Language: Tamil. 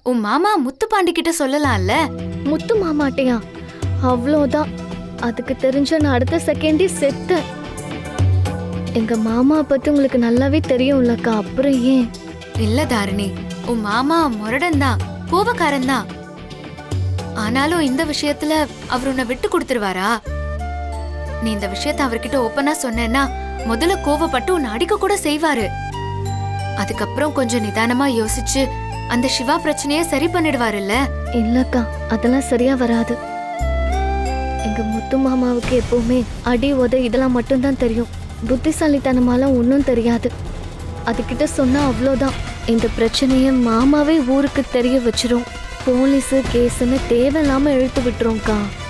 உன் மாமா முத்துப்பாண்டி கிட்ட சொல்லலாம்ல முத்து மாமாட்டையா அவ்வளோதான் அதுக்கு தெரிஞ்ச நான் அடுத்த செகண்டே செத்தேன் எங்க மாமா பத்தி உங்களுக்கு நல்லாவே தெரியும்லக்கா அப்புறம் ஏன் இல்ல தாரிணி உன் மாமா முரடன் தான் கோபக்காரன் தான் ஆனாலும் இந்த விஷயத்துல அவர் உன்னை விட்டு கொடுத்துருவாரா நீ இந்த விஷயத்த அவர்கிட்ட ஓப்பனா சொன்னேன்னா முதல்ல கோவப்பட்டு உன்னை அடிக்க கூட செய்வாரு அதுக்கப்புறம் கொஞ்சம் நிதானமா யோசிச்சு அந்த சிவா பிரச்சனைய சரி பண்ணிடுவாருல்ல இல்லக்கா அதெல்லாம் சரியா வராது எங்க முத்து மாமாவுக்கு எப்பவுமே அடி உத இதெல்லாம் மட்டும்தான் தெரியும் புத்திசாலித்தனமாலாம் ஒன்றும் தெரியாது அதுகிட்ட சொன்னா அவ்வளோதான் இந்த பிரச்சனைய மாமாவே ஊருக்கு தெரிய வச்சிரும் போலீஸு கேஸுன்னு தேவையில்லாம இழுத்து விட்டுரும்க்கா